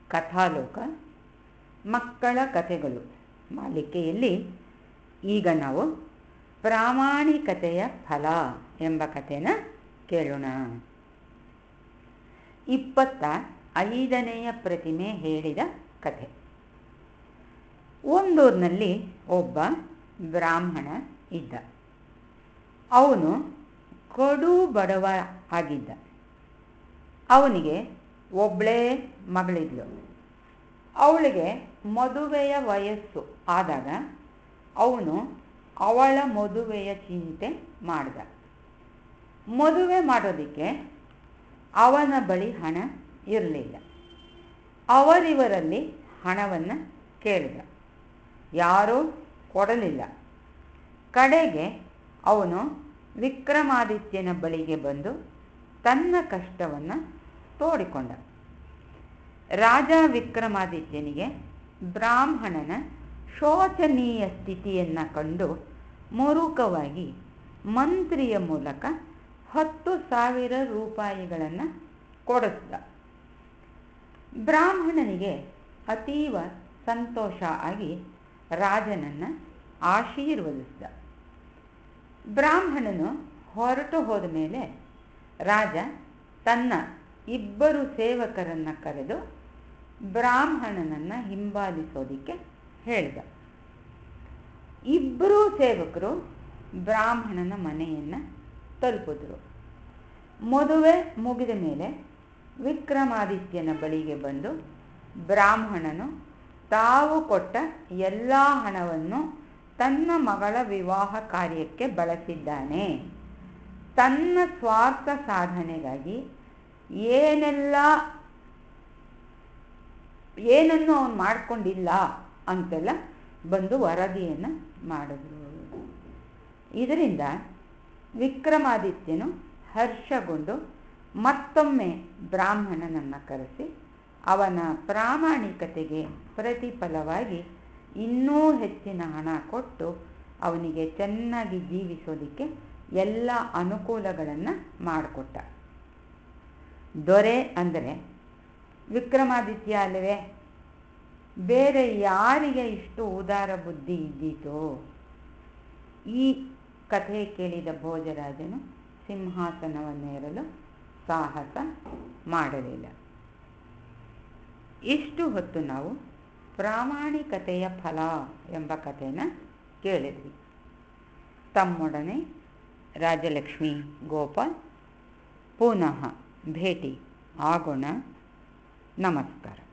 ಕಥಾಲೋಕ ಮಕ್ಕಳ ಕಥೆಗಳು ಮಾಲಿಕೆಯಲ್ಲಿ ಈಗ ನಾವು ಪ್ರಾಮಾಣಿಕತೆಯ ಫಲ ಎಂಬ ಕಥೆನ ಕೇಳೋಣ ಇಪ್ಪತ್ತ ಐದನೆಯ ಪ್ರತಿಮೆ ಹೇಳಿದ ಕಥೆ ಒಂದೂರಿನಲ್ಲಿ ಒಬ್ಬ ಬ್ರಾಹ್ಮಣ ಇದ್ದ ಅವನು ಕಡು ಬಡವ ಆಗಿದ್ದ ಅವನಿಗೆ ಒಬ್ಬಳೇ ಮಗಳಿದ್ಲು ಅವಳಿಗೆ ಮದುವೆಯ ವಯಸ್ಸು ಆದಾಗ ಅವನು ಅವಳ ಮದುವೆಯ ಚಿಂತೆ ಮಾಡ್ದ ಮದುವೆ ಮಾಡೋದಕ್ಕೆ ಅವನ ಬಳಿ ಹಣ ಇರಲಿಲ್ಲ ಅವರಿವರಲ್ಲಿ ಹಣವನ್ನು ಕೇಳಿದ ಯಾರೂ ಕೊಡಲಿಲ್ಲ ಕಡೆಗೆ ಅವನು ವಿಕ್ರಮಾದಿತ್ಯನ ಬಳಿಗೆ ಬಂದು ತನ್ನ ಕಷ್ಟವನ್ನು ತೋಡಿಕೊಂಡ ರಾಜ ವಿಕ್ರಮಾದಿತ್ಯನಿಗೆ ಬ್ರಾಹ್ಮಣನ ಶೋಚನೀಯ ಸ್ಥಿತಿಯನ್ನು ಕಂಡು ಮುರುಕವಾಗಿ ಮಂತ್ರಿಯ ಮೂಲಕ ಹತ್ತು ಸಾವಿರ ರೂಪಾಯಿಗಳನ್ನು ಕೊಡಿಸ್ದ ಬ್ರಾಹ್ಮಣನಿಗೆ ಅತೀವ ಸಂತೋಷ ಆಗಿ ರಾಜನನ್ನು ಆಶೀರ್ವದಿಸಿದ ಬ್ರಾಹ್ಮಣನು ಹೊರಟು ಹೋದ ಮೇಲೆ ರಾಜ ತನ್ನ ಇಬ್ಬರು ಸೇವಕರನ್ನು ಕರೆದು ಬ್ರಾಹ್ಮಣನನ್ನು ಹಿಂಬಾಲಿಸೋದಿಕ್ಕೆ ಹೇಳಿದ ಇಬ್ಬರೂ ಸೇವಕರು ಬ್ರಾಹ್ಮಣನ ಮನೆಯನ್ನು ತಲುಪಿದ್ರು ಮದುವೆ ಮುಗಿದ ಮೇಲೆ ವಿಕ್ರಮಾದಿತ್ಯನ ಬಳಿಗೆ ಬಂದು ಬ್ರಾಹ್ಮಣನು ತಾವು ಕೊಟ್ಟ ಎಲ್ಲ ಹಣವನ್ನು ತನ್ನ ಮಗಳ ವಿವಾಹ ಕಾರ್ಯಕ್ಕೆ ಬಳಸಿದ್ದಾನೆ ತನ್ನ ಸ್ವಾರ್ಥ ಸಾಧನೆಗಾಗಿ ಏನೆಲ್ಲ ಏನನ್ನು ಅವನು ಮಾಡಿಕೊಂಡಿಲ್ಲ ಅಂತೆಲ್ಲ ಬಂದು ವರದಿಯನ್ನು ಮಾಡಿದ್ರು ಇದರಿಂದ ವಿಕ್ರಮಾದಿತ್ಯನು ಹರ್ಷಗೊಂಡು ಮತ್ತೊಮ್ಮೆ ಬ್ರಾಹ್ಮಣನನ್ನು ಕರೆಸಿ ಅವನ ಪ್ರಾಮಾಣಿಕತೆಗೆ ಪ್ರತಿಫಲವಾಗಿ ಇನ್ನೂ ಹೆಚ್ಚಿನ ಹಣ ಕೊಟ್ಟು ಅವನಿಗೆ ಚೆನ್ನಾಗಿ ಜೀವಿಸೋದಕ್ಕೆ ಎಲ್ಲ ಅನುಕೂಲಗಳನ್ನು ಮಾಡಿಕೊಟ್ಟ ದೊರೆ ಅಂದರೆ ವಿಕ್ರಮಾದಿತ್ಯ ಅಲ್ಲವೇ ಬೇರೆ ಯಾರಿಗೆ ಇಷ್ಟು ಉದಾರ ಬುದ್ಧಿ ಇದ್ದೀತೋ ಈ ಕಥೆ ಕೇಳಿದ ಭೋಜರಾಜನು ಸಿಂಹಾಸನವನ್ನೇರಲು ಸಾಹಸ ಮಾಡಲಿಲ್ಲ ಇಷ್ಟು ಹೊತ್ತು ನಾವು ಪ್ರಾಮಾಣಿಕತೆಯ ಫಲ ಎಂಬ ಕಥೆನ ಕೇಳಿದ್ವಿ ತಮ್ಮೊಡನೆ ರಾಜಲಕ್ಷ್ಮಿ ಗೋಪಾಲ್ ಪುನಃ ಭೇಟಿ ಆಗೋಣ ನಮಸ್ಕಾರ